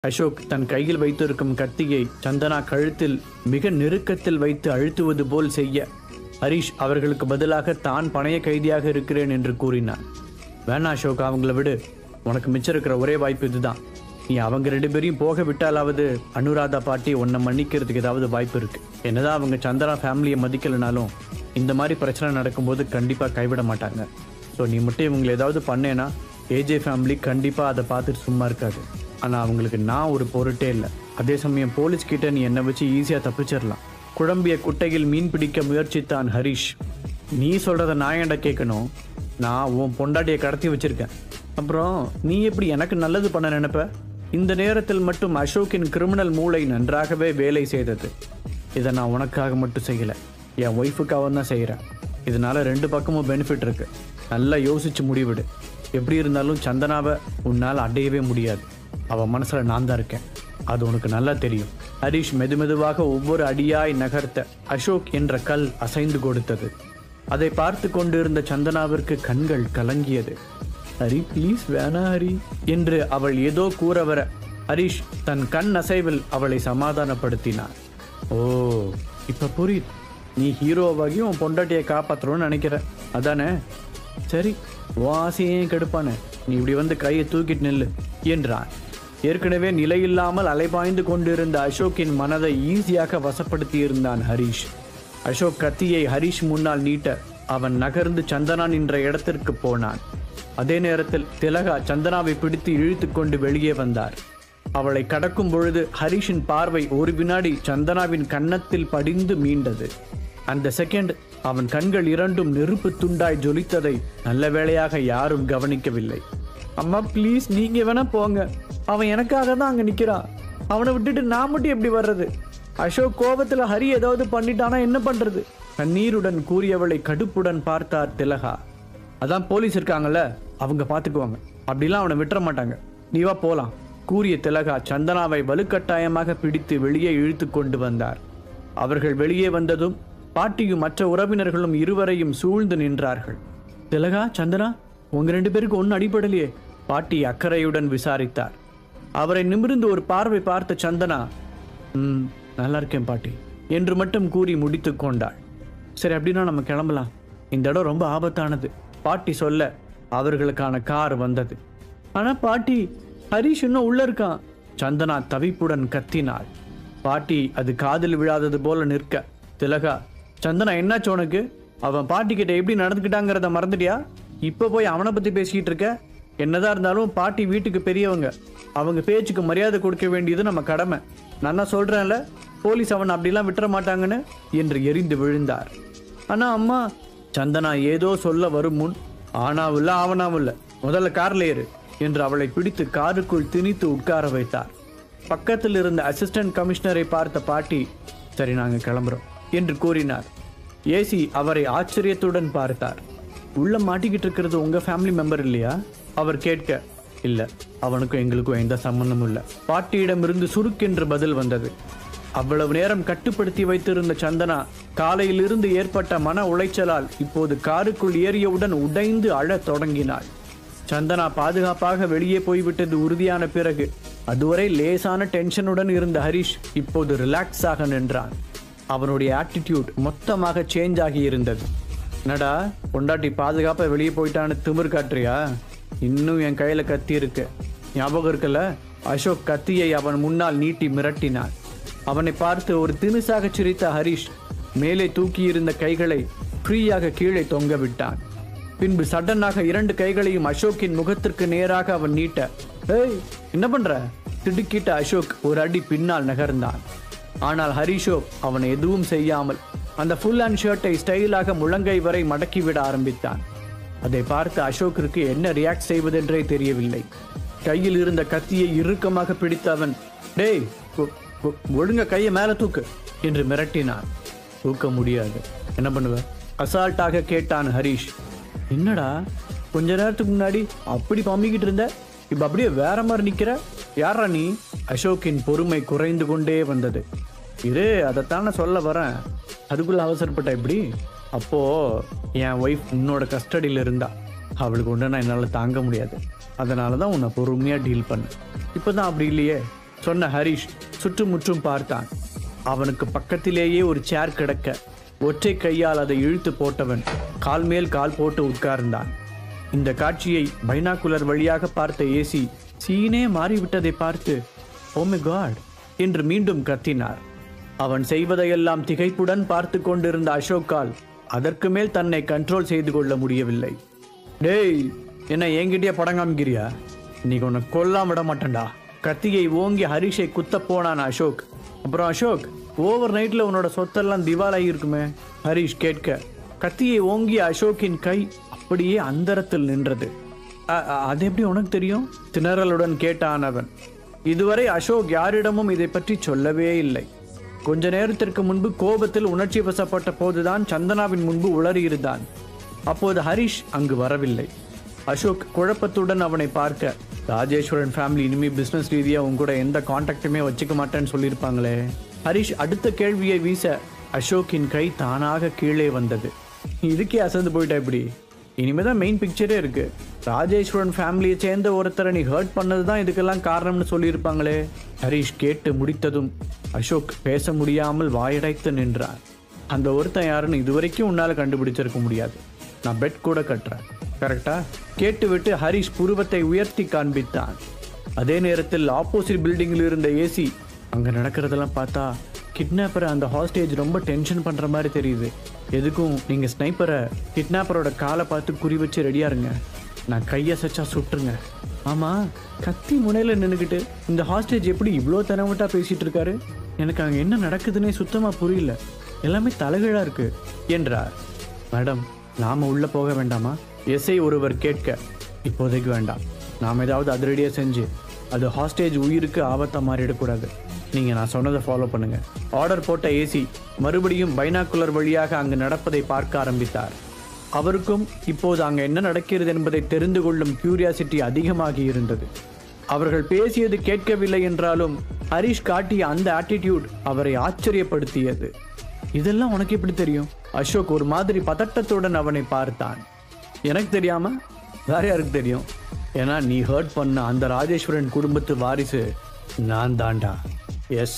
அசோக் தன் கையில் வைத்திருக்கும் கத்தியை சந்தனா கழுத்தில் மிக நெருக்கத்தில் வைத்து அழுத்துவது போல் செய்ய ஹரிஷ் அவர்களுக்கு பதிலாக தான் பணைய கைதியாக இருக்கிறேன் என்று கூறினான் வேணா அசோக் அவங்கள விடு உனக்கு மிச்சம் இருக்கிற ஒரே வாய்ப்பு இதுதான் நீ அவங்க ரெண்டு பேரையும் போக விட்டாலாவது அனுராதா பாட்டி உன்னை மன்னிக்கிறதுக்கு ஏதாவது வாய்ப்பு இருக்கு என்னதான் அவங்க சந்தனா ஃபேமிலியை மதிக்கலைனாலும் இந்த மாதிரி பிரச்சனை நடக்கும்போது கண்டிப்பாக கைவிட மாட்டாங்க ஸோ நீ மட்டும் இவங்களை ஏதாவது பண்ணேன்னா ஏஜே ஃபேமிலி கண்டிப்பாக அதை பார்த்துட்டு சும்மா இருக்காது ஆனால் அவங்களுக்கு நான் ஒரு பொருட்டே இல்லை அதே சமயம் போலீஸ் கிட்ட நீ என்னை வச்சு ஈஸியாக தப்பிச்சிடலாம் குழம்பிய குட்டையில் மீன் பிடிக்க முயற்சித்தான் ஹரிஷ் நீ சொல்கிறத நான் ஏன்டா கேட்கணும் நான் உன் பொண்டாட்டியை கடத்தி வச்சிருக்கேன் அப்புறம் நீ எப்படி எனக்கு நல்லது பண்ண நினைப்ப இந்த நேரத்தில் மட்டும் அசோக்கின் கிரிமினல் மூளை நன்றாகவே வேலை செய்தது இதை நான் உனக்காக மட்டும் செய்யலை என் ஒய்ஃபுக்காக தான் செய்கிறேன் இதனால ரெண்டு பக்கமும் பெனிஃபிட் இருக்கு நல்லா யோசிச்சு முடிவிடு எப்படி இருந்தாலும் சந்தனாவை உன்னால் அடையவே முடியாது அவன் மனசில் நான் தான் இருக்கேன் அது உனக்கு நல்லா தெரியும் ஹரிஷ் மெதுமெதுவாக ஒவ்வொரு அடியாய் நகர்த்த அசோக் என்ற கல் அசைந்து கொடுத்தது அதை பார்த்து கொண்டிருந்த சந்தனாவிற்கு கண்கள் கலங்கியது ஹரி ப்ளீஸ் வேணா ஹரி என்று அவள் ஏதோ கூற வர ஹரிஷ் தன் கண் அசைவில் அவளை சமாதானப்படுத்தினார் ஓ இப்ப புரியுது நீ ஹீரோவாகி உன் பொண்டாட்டியை காப்பாற்றணும்னு நினைக்கிற அதானே சரி உன் ஆசையையும் கெடுப்பானே நீ இப்படி வந்து கையை தூக்கிட்டு நில்லு என்றான் ஏற்கனவே நிலையில்லாமல் அலைபாய்ந்து கொண்டிருந்த அசோக்கின் மனதை ஈஸியாக வசப்படுத்தி இருந்தான் ஹரிஷ் அசோக் கத்தியை ஹரிஷ் முன்னால் நீட்ட அவன் நகர்ந்து சந்தனா நின்ற இடத்திற்கு போனான் அதே நேரத்தில் திலகா சந்தனாவை பிடித்து இழுத்து கொண்டு வெளியே வந்தார் அவளை கடக்கும் பொழுது ஹரிஷின் பார்வை ஒரு வினாடி சந்தனாவின் கன்னத்தில் படிந்து மீண்டது அந்த செகண்ட் அவன் கண்கள் இரண்டும் நெருப்பு துண்டாய் ஜொலித்ததை நல்ல வேளையாக யாரும் கவனிக்கவில்லை அம்மா ப்ளீஸ் நீங்க வேணா போங்க அவன் எனக்காக தான் அங்க நிக்கிறான் அவனை விட்டுட்டு நான் மட்டும் எப்படி வர்றது அசோக் கோபத்துல ஹரி ஏதாவது பண்ணிட்டானா என்ன பண்றது கண்ணீருடன் கூறியவளை கடுப்புடன் பார்த்தார் திலகா அதான் போலீஸ் இருக்காங்கல்ல அவங்க பார்த்துக்குவாங்க அப்படிலாம் அவனை விட்டுற மாட்டாங்க நீ வா போலாம் கூறிய திலகா சந்தனாவை வலுக்கட்டாயமாக பிடித்து வெளியே இழுத்து கொண்டு வந்தார் அவர்கள் வெளியே வந்ததும் பாட்டியும் மற்ற உறவினர்களும் இருவரையும் சூழ்ந்து நின்றார்கள் திலகா சந்தனா உங்க ரெண்டு பேருக்கு ஒன்றும் அடிபடலையே பாட்டி அக்கறையுடன் விசாரித்தார் அவரை நிமிர்ந்து ஒரு பார்வை பார்த்த சந்தனா ம் நல்லா இருக்கேன் பாட்டி என்று மட்டும் கூறி முடித்து கொண்டாள் சரி அப்படின்னா நம்ம கிளம்பலாம் இந்த இடம் ரொம்ப ஆபத்தானது பாட்டி சொல்ல அவர்களுக்கான கார் வந்தது ஆனா பாட்டி ஹரிஷ் இன்னும் உள்ள இருக்கான் சந்தனா தவிப்புடன் கத்தினாள் பாட்டி அது காதில் விழாதது போல நிற்க திலகா சந்தனா என்னாச்சு உனக்கு அவன் பாட்டி கிட்ட எப்படி நடந்துக்கிட்டாங்கிறத மறந்துட்டியா இப்போ போய் அவனை பத்தி பேசிக்கிட்டு இருக்க என்னதான் இருந்தாலும் பாட்டி வீட்டுக்கு பெரியவங்க அவங்க பேச்சுக்கு மரியாதை கொடுக்க வேண்டியது நம்ம கடமை நான் தான் சொல்றேன்ல போலீஸ் அவன் அப்படிலாம் விட்டுற மாட்டாங்கன்னு என்று எரிந்து விழுந்தார் ஆனா அம்மா சந்தனா ஏதோ சொல்ல வரும் முன் ஆனாவில்ல ஆவனாவில்ல முதல்ல கார்ல ஏறு என்று அவளை பிடித்து காருக்குள் திணித்து உட்கார வைத்தார் பக்கத்தில் இருந்த அசிஸ்டன்ட் கமிஷனரை பார்த்த பாட்டி சரி நாங்க கிளம்புறோம் என்று கூறினார் ஏசி அவரை ஆச்சரியத்துடன் பார்த்தார் உள்ள மாட்டிக்கிட்டு இருக்கிறது உங்க ஃபேமிலி மெம்பர் இல்லையா அவர் கேட்க இல்ல அவனுக்கும் எங்களுக்கும் எந்த சம்பந்தமும் இல்ல பாட்டியிடமிருந்து சுருக்கென்று பதில் வந்தது அவ்வளவு நேரம் கட்டுப்படுத்தி வைத்திருந்த சந்தனா காலையிலிருந்து ஏற்பட்ட மன உளைச்சலால் இப்போது காருக்குள் ஏறியவுடன் உடைந்து அழத் தொடங்கினாள் சந்தனா பாதுகாப்பாக வெளியே போய்விட்டது உறுதியான பிறகு அதுவரை லேசான டென்ஷனுடன் இருந்த ஹரிஷ் இப்போது ரிலாக்ஸாக நின்றான் அவனுடைய ஆட்டிடியூட் மொத்தமாக சேஞ்ச் ஆகி இருந்தது என்னடா பொண்டாட்டி பாதுகாப்பா வெளியே போயிட்டான்னு திமிர் காட்டுறியா இன்னும் என் கையில கத்தி இருக்கு ஞாபகம் இருக்குல்ல அசோக் கத்தியை அவன் முன்னால் நீட்டி மிரட்டினான் அவனை பார்த்து ஒரு தினுசாக சிரித்த ஹரிஷ் மேலே தூக்கியிருந்த கைகளை ஃப்ரீயாக கீழே தொங்க விட்டான் பின்பு சடனாக இரண்டு கைகளையும் அசோக்கின் முகத்திற்கு நேராக அவன் நீட்ட ஏய் என்ன பண்ற திடுக்கிட்ட அசோக் ஒரு அடி பின்னால் நகர்ந்தான் ஆனால் ஹரிஷோ அவன் எதுவும் செய்யாமல் அந்த ஃபுல் அண்ட் ஷர்ட்டை ஸ்டைலாக முழங்கை வரை மடக்கிவிட ஆரம்பித்தான் அதை பார்த்து அசோக்கிற்கு என்ன ரியாக்ட் செய்வதென்றே தெரியவில்லை கையில் இருந்த கத்தியை இறுக்கமாக பிடித்த அவன் டேய் ஒ- ஒ- ஒழுங்க கையை மேலே தூக்கு என்று மிரட்டினான் தூக்க முடியாது என்ன பண்ணுவ அசால்ட்டாக கேட்டான் ஹரிஷ் என்னடா கொஞ்ச நேரத்துக்கு முன்னாடி அப்படி பம்பிக்கிட்டு இருந்த இப்ப அப்படியே வேற மாதிரி நிக்கிற யாரா நீ அசோக்கின் பொறுமை குறைந்து கொண்டே வந்தது இரு அதைத்தான் நான் சொல்ல வரேன் அதுக்குள்ள அவசரப்பட்ட இப்படி அப்போ என் ஒய்ஃப் உன்னோட கஸ்டடியில் இருந்தா அவளுக்கு ஒன்று நான் என்னால் தாங்க முடியாது அதனால தான் உன்னை பொறுமையாக டீல் பண்ணேன் இப்போ தான் அப்படி இல்லையே சொன்ன ஹரிஷ் சுற்றுமுற்றும் பார்த்தான் அவனுக்கு பக்கத்திலேயே ஒரு சேர் கிடக்க ஒற்றை கையால் அதை இழுத்து போட்டவன் கால் மேல் கால் போட்டு உட்கார்ந்தான் இந்த காட்சியை பைனாக்குலர் வழியாக பார்த்த ஏசி சீனே மாறிவிட்டதை பார்த்து ஓமை காட் என்று மீண்டும் கத்தினார் அவன் செய்வதையெல்லாம் திகைப்புடன் பார்த்து கொண்டிருந்த அசோக்கால் அதற்கு மேல் தன்னை கண்ட்ரோல் செய்து கொள்ள முடியவில்லை டேய் என்ன என்கிட்டயே படம் காமிக்கிறியா இன்னைக்கு உன்னை கொல்லாம விட மாட்டேன்டா கத்தியை ஓங்கி ஹரிஷை குத்த போனான் அசோக் அப்புறம் அசோக் ஓவர் நைட்ல உன்னோட சொத்தெல்லாம் திவாலாகி இருக்குமே ஹரிஷ் கேட்க கத்தியை ஓங்கிய அசோக்கின் கை அப்படியே அந்தரத்தில் நின்றது "அ- அ- அது எப்படி உனக்கு தெரியும் திணறலுடன் கேட்டான் அவன் இதுவரை அசோக் யாரிடமும் இதை பற்றி சொல்லவே இல்லை கொஞ்ச நேரத்திற்கு முன்பு கோபத்தில் உணர்ச்சி வசப்பட்ட போதுதான் சந்தனாவின் முன்பு உளறியிருந்தான் அப்போது ஹரிஷ் அங்கு வரவில்லை அசோக் குழப்பத்துடன் அவனை பார்க்க ராஜேஸ்வரன் ஃபேமிலி இனிமே பிசினஸ் ரீதியா உன் கூட எந்த காண்டாக்டுமே வச்சுக்க மாட்டேன்னு சொல்லியிருப்பாங்களே ஹரிஷ் அடுத்த கேள்வியை வீச அசோக்கின் கை தானாக கீழே வந்தது இதுக்கே அசந்து போயிட்டா இப்படி இனிமே தான் மெயின் பிக்சரே இருக்கு ராஜேஸ்வரன் ஃபேமிலியை சேர்ந்த ஒருத்தரை நீ ஹர்ட் பண்ணது தான் இதுக்கெல்லாம் காரணம்னு சொல்லியிருப்பாங்களே ஹரிஷ் கேட்டு முடித்ததும் அசோக் பேச முடியாமல் வாயடைத்து நின்றார் அந்த ஒருத்தன் யாருன்னு இதுவரைக்கும் உன்னால் கண்டுபிடிச்சிருக்க முடியாது நான் பெட் கூட கட்டுறேன் கரெக்டா கேட்டுவிட்டு ஹரிஷ் புருவத்தை உயர்த்தி காண்பித்தான் அதே நேரத்தில் ஆப்போசிட் பில்டிங்கில் இருந்த ஏசி அங்கே நடக்கிறதெல்லாம் பார்த்தா கிட்னாப்பரை அந்த ஹாஸ்டேஜ் ரொம்ப டென்ஷன் பண்ணுற மாதிரி தெரியுது எதுக்கும் நீங்கள் ஸ்னைப்பரை கிட்னாப்பரோட காலை பார்த்து குறி வச்சு ரெடியா இருங்க நான் கையசைச்சா சுட்டுருங்க ஆமாம் கத்தி முனையில் நின்றுக்கிட்டு இந்த ஹாஸ்டேஜ் எப்படி இவ்வளோ தனவட்டா பேசிட்டு இருக்காரு எனக்கு அங்கே என்ன நடக்குதுன்னே சுத்தமாக புரியல எல்லாமே தலைகீழாக இருக்கு என்றார் மேடம் நாம உள்ள போக வேண்டாமா எஸ்ஐ ஒருவர் கேட்க இப்போதைக்கு வேண்டாம் நாம் ஏதாவது அதிரடியாக செஞ்சு அது ஹாஸ்டேஜ் உயிருக்கு ஆபத்தாக மாறிடக்கூடாது நீங்கள் நான் சொன்னதை ஃபாலோ பண்ணுங்க ஆர்டர் போட்ட ஏசி மறுபடியும் பைனாக்குலர் வழியாக அங்கு நடப்பதை பார்க்க ஆரம்பித்தார் அவருக்கும் இப்போது அங்கே என்ன நடக்கிறது என்பதை தெரிந்து கொள்ளும் கியூரியாசிட்டி அதிகமாகி இருந்தது அவர்கள் பேசியது கேட்கவில்லை என்றாலும் ஹரிஷ் காட்டிய அந்த ஆட்டிடியூட் அவரை ஆச்சரியப்படுத்தியது இதெல்லாம் உனக்கு எப்படி தெரியும் அசோக் ஒரு மாதிரி பதட்டத்துடன் அவனை பார்த்தான் எனக்கு தெரியாம வேற யாருக்கு தெரியும் ஏன்னா நீ ஹர்ட் பண்ண அந்த ராஜேஸ்வரன் குடும்பத்து வாரிசு நான் தாண்டா yes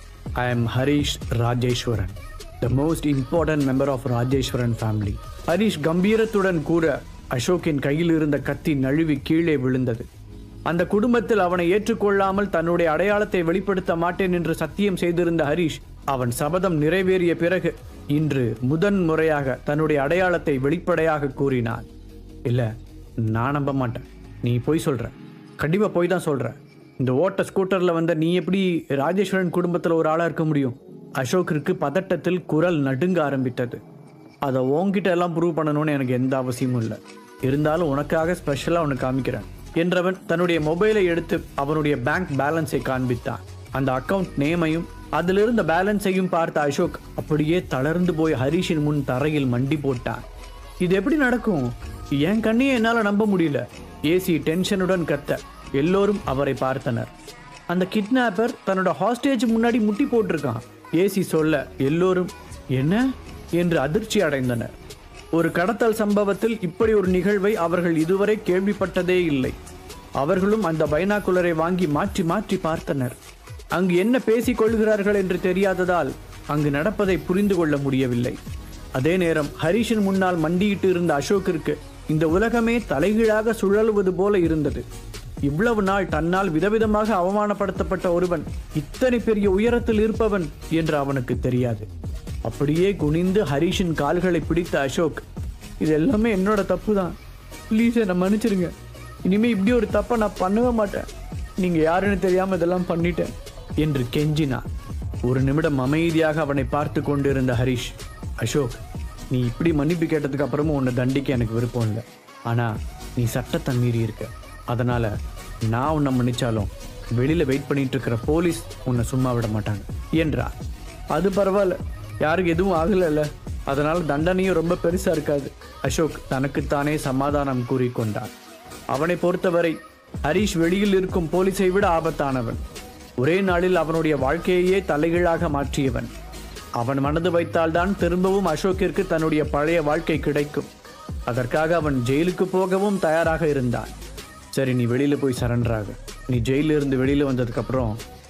I am Harish Rajeswaran the most important member of Rajeswaran family Harish கம்பீரத்துடன் கூற அசோக்கின் கையில் இருந்த கத்தி நழுவி கீழே விழுந்தது அந்த குடும்பத்தில் அவனை ஏற்றுக்கொள்ளாமல் தன்னுடைய அடையாளத்தை வெளிப்படுத்த மாட்டேன் என்று சத்தியம் செய்திருந்த ஹரிஷ் அவன் சபதம் நிறைவேறிய பிறகு இன்று முதன் முறையாக தன்னுடைய அடையாளத்தை வெளிப்படையாக கூறினான் இல்ல நான் நம்ப மாட்டேன் நீ பொய் சொல்ற கண்டிப்பா பொய் தான் சொல்ற இந்த ஓட்ட ஸ்கூட்டர்ல வந்த நீ எப்படி ராஜேஸ்வரன் குடும்பத்துல ஒரு ஆளா இருக்க முடியும் அசோக்கிற்கு பதட்டத்தில் குரல் நடுங்க ஆரம்பித்தது அதை உன்கிட்ட எல்லாம் ப்ரூவ் பண்ணணும்னு எனக்கு எந்த அவசியமும் இல்லை இருந்தாலும் உனக்காக ஸ்பெஷலாக உனக்கு காமிக்கிறேன் என்றவன் தன்னுடைய மொபைலை எடுத்து அவனுடைய பேங்க் பேலன்ஸை காண்பித்தான் அந்த அக்கவுண்ட் நேமையும் அதிலிருந்த பேலன்ஸையும் பார்த்த அசோக் அப்படியே தளர்ந்து போய் ஹரிஷின் முன் தரையில் மண்டி போட்டான் இது எப்படி நடக்கும் என் கண்ணையே என்னால் நம்ப முடியல ஏசி டென்ஷனுடன் கத்த எல்லோரும் அவரை பார்த்தனர் அந்த கிட்னாப்பர் தன்னோட ஹாஸ்டேஜ் முன்னாடி முட்டி போட்டிருக்கான் ஏசி சொல்ல எல்லோரும் என்ன என்று அதிர்ச்சி அடைந்தனர் ஒரு கடத்தல் சம்பவத்தில் இப்படி ஒரு நிகழ்வை அவர்கள் இதுவரை கேள்விப்பட்டதே இல்லை அவர்களும் அந்த பைனாக்குலரை வாங்கி மாற்றி மாற்றி பார்த்தனர் அங்கு என்ன பேசிக் கொள்கிறார்கள் என்று தெரியாததால் அங்கு நடப்பதை புரிந்து கொள்ள முடியவில்லை அதே நேரம் ஹரிஷின் முன்னால் மண்டியிட்டு இருந்த அசோக்கிற்கு இந்த உலகமே தலைகீழாக சுழலுவது போல இருந்தது இவ்வளவு நாள் தன்னால் விதவிதமாக அவமானப்படுத்தப்பட்ட ஒருவன் இத்தனை பெரிய உயரத்தில் இருப்பவன் என்று அவனுக்கு தெரியாது அப்படியே குனிந்து ஹரிஷின் கால்களை பிடித்த அசோக் இது எல்லாமே என்னோட தப்பு தான் ப்ளீஸ் என்னை மன்னிச்சிருங்க இனிமே இப்படி ஒரு தப்பை நான் பண்ணவே மாட்டேன் நீங்க யாருன்னு தெரியாம இதெல்லாம் பண்ணிட்டேன் என்று கெஞ்சினான் ஒரு நிமிடம் அமைதியாக அவனை பார்த்து கொண்டிருந்த ஹரிஷ் அசோக் நீ இப்படி மன்னிப்பு கேட்டதுக்கு அப்புறமும் உன்னை தண்டிக்க எனக்கு விருப்பம் இல்லை ஆனா நீ சட்டத்தை மீறி இருக்க அதனால நான் உன்னை மன்னிச்சாலும் வெளியில வெயிட் பண்ணிட்டு இருக்கிற போலீஸ் உன்னை சும்மா விட மாட்டாங்க என்றார் அது பரவாயில்ல யாருக்கு எதுவும் ஆகலைல்ல அதனால தண்டனையும் ரொம்ப பெருசா இருக்காது அசோக் தனக்குத்தானே சமாதானம் கூறிக்கொண்டார் அவனை பொறுத்தவரை ஹரிஷ் வெளியில் இருக்கும் போலீஸை விட ஆபத்தானவன் ஒரே நாளில் அவனுடைய வாழ்க்கையையே தலைகீழாக மாற்றியவன் அவன் மனது வைத்தால்தான் திரும்பவும் அசோக்கிற்கு தன்னுடைய பழைய வாழ்க்கை கிடைக்கும் அதற்காக அவன் ஜெயிலுக்கு போகவும் தயாராக இருந்தான் சரி நீ வெளியில போய் சரண்டராக நீ ஜெயில இருந்து வெளியில வந்ததுக்கு அப்புறம்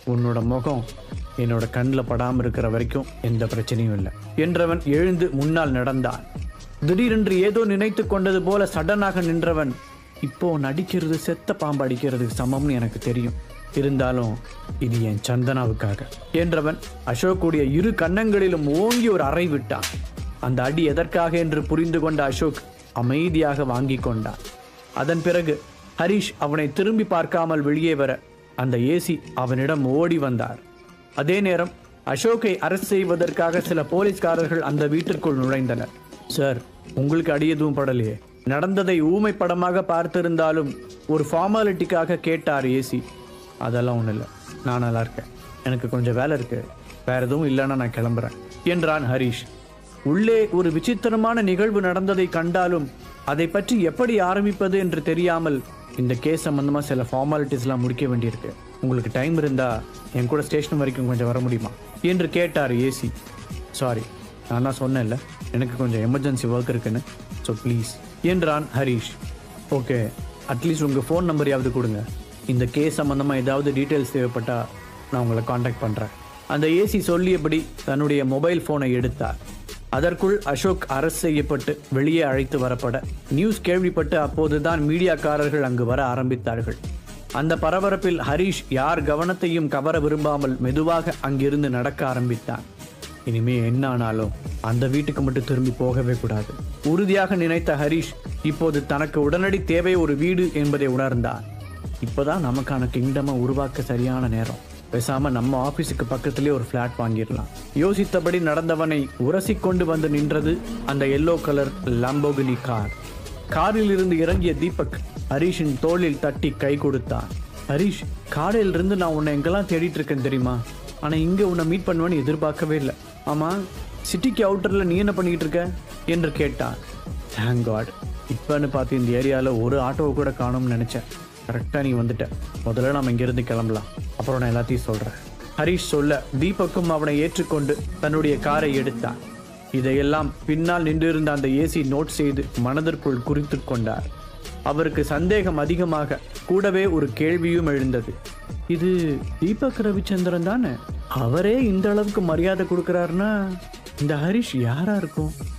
உன்னோட முகம் என்னோட கண்ணில் படாமல் இருக்கிற வரைக்கும் எந்த பிரச்சனையும் இல்லை என்றவன் எழுந்து முன்னால் நடந்தான் திடீரென்று ஏதோ நினைத்து கொண்டது போல சடனாக நின்றவன் இப்போ நடிக்கிறது செத்த பாம்பு அடிக்கிறதுக்கு சமம்னு எனக்கு தெரியும் இருந்தாலும் இது என் சந்தனாவுக்காக என்றவன் அசோக்குடைய இரு கன்னங்களிலும் ஓங்கி ஒரு அறை விட்டான் அந்த அடி எதற்காக என்று புரிந்து கொண்ட அசோக் அமைதியாக வாங்கி கொண்டான் அதன் பிறகு ஹரிஷ் அவனை திரும்பி பார்க்காமல் வெளியே வர அந்த ஏசி அவனிடம் ஓடி வந்தார் அதே நேரம் அசோக்கை அரசு செய்வதற்காக சில போலீஸ்காரர்கள் அந்த வீட்டிற்குள் நுழைந்தனர் சார் உங்களுக்கு அடி எதுவும் படலையே நடந்ததை ஊமை படமாக பார்த்திருந்தாலும் ஒரு ஃபார்மாலிட்டிக்காக கேட்டார் ஏசி அதெல்லாம் ஒன்றும் இல்லை நான் நல்லா இருக்கேன் எனக்கு கொஞ்சம் வேலை இருக்கு வேற எதுவும் இல்லைன்னா நான் கிளம்புறேன் என்றான் ஹரிஷ் உள்ளே ஒரு விசித்திரமான நிகழ்வு நடந்ததை கண்டாலும் அதை பற்றி எப்படி ஆரம்பிப்பது என்று தெரியாமல் இந்த கேஸ் சம்பந்தமா சில ஃபார்மாலிட்டிஸ்லாம் முடிக்க வேண்டியிருக்கு உங்களுக்கு டைம் இருந்தா என் கூட ஸ்டேஷன் வரைக்கும் கொஞ்சம் வர முடியுமா என்று கேட்டார் ஏசி சாரி நான் தான் சொன்னேன்ல எனக்கு கொஞ்சம் எமர்ஜென்சி ஒர்க் இருக்குன்னு ஸோ ப்ளீஸ் என்றான் ஹரிஷ் ஓகே அட்லீஸ்ட் உங்கள் ஃபோன் நம்பரையாவது கொடுங்க இந்த கேஸ் சம்மந்தமாக ஏதாவது டீட்டெயில்ஸ் தேவைப்பட்டா நான் உங்களை காண்டாக்ட் பண்ணுறேன் அந்த ஏசி சொல்லியபடி தன்னுடைய மொபைல் ஃபோனை எடுத்தார் அதற்குள் அசோக் அரசு செய்யப்பட்டு வெளியே அழைத்து வரப்பட நியூஸ் கேள்விப்பட்டு அப்போதுதான் மீடியாக்காரர்கள் அங்கு வர ஆரம்பித்தார்கள் அந்த பரபரப்பில் ஹரிஷ் யார் கவனத்தையும் கவர விரும்பாமல் மெதுவாக அங்கிருந்து நடக்க ஆரம்பித்தான் இனிமே என்ன ஆனாலும் அந்த வீட்டுக்கு மட்டும் திரும்பி போகவே கூடாது உறுதியாக நினைத்த ஹரிஷ் இப்போது தனக்கு உடனடி தேவை ஒரு வீடு என்பதை உணர்ந்தார் இப்போதான் நமக்கான கிங்டமை உருவாக்க சரியான நேரம் பேசாம நம்ம ஆபீஸுக்கு பக்கத்திலே ஒரு ஃபிளாட் வாங்கிடலாம் யோசித்தபடி நடந்தவனை உரசி கொண்டு வந்து நின்றது அந்த எல்லோ கலர் லம்போகினி கார் காரில் இருந்து இறங்கிய தீபக் ஹரிஷின் தோளில் தட்டி கை கொடுத்தான் ஹரிஷ் காலையில இருந்து நான் உன்னை எங்கெல்லாம் தேடிட்டு இருக்கேன் தெரியுமா ஆனா இங்க உன்னை மீட் பண்ணுவேன்னு எதிர்பார்க்கவே இல்லை ஆமா சிட்டிக்கு அவுட்டர்ல நீ என்ன பண்ணிட்டு இருக்க என்று கேட்டான் தேங்க் காட் இப்பன்னு பார்த்து இந்த ஏரியாவில் ஒரு ஆட்டோவை கூட காணும்னு நினைச்சேன் கரெக்டாக நீ வந்துட்ட முதல்ல நம்ம இங்கிருந்து கிளம்பலாம் அப்புறம் நான் எல்லாத்தையும் சொல்கிறேன் ஹரிஷ் சொல்ல தீபக்கும் அவனை ஏற்றுக்கொண்டு தன்னுடைய காரை எடுத்தான் இதையெல்லாம் பின்னால் நின்றிருந்த அந்த ஏசி நோட் செய்து மனதிற்குள் குறித்து கொண்டார் அவருக்கு சந்தேகம் அதிகமாக கூடவே ஒரு கேள்வியும் எழுந்தது இது தீபக் ரவிச்சந்திரன் தானே அவரே இந்த அளவுக்கு மரியாதை கொடுக்கறாருன்னா இந்த ஹரிஷ் யாரா இருக்கும்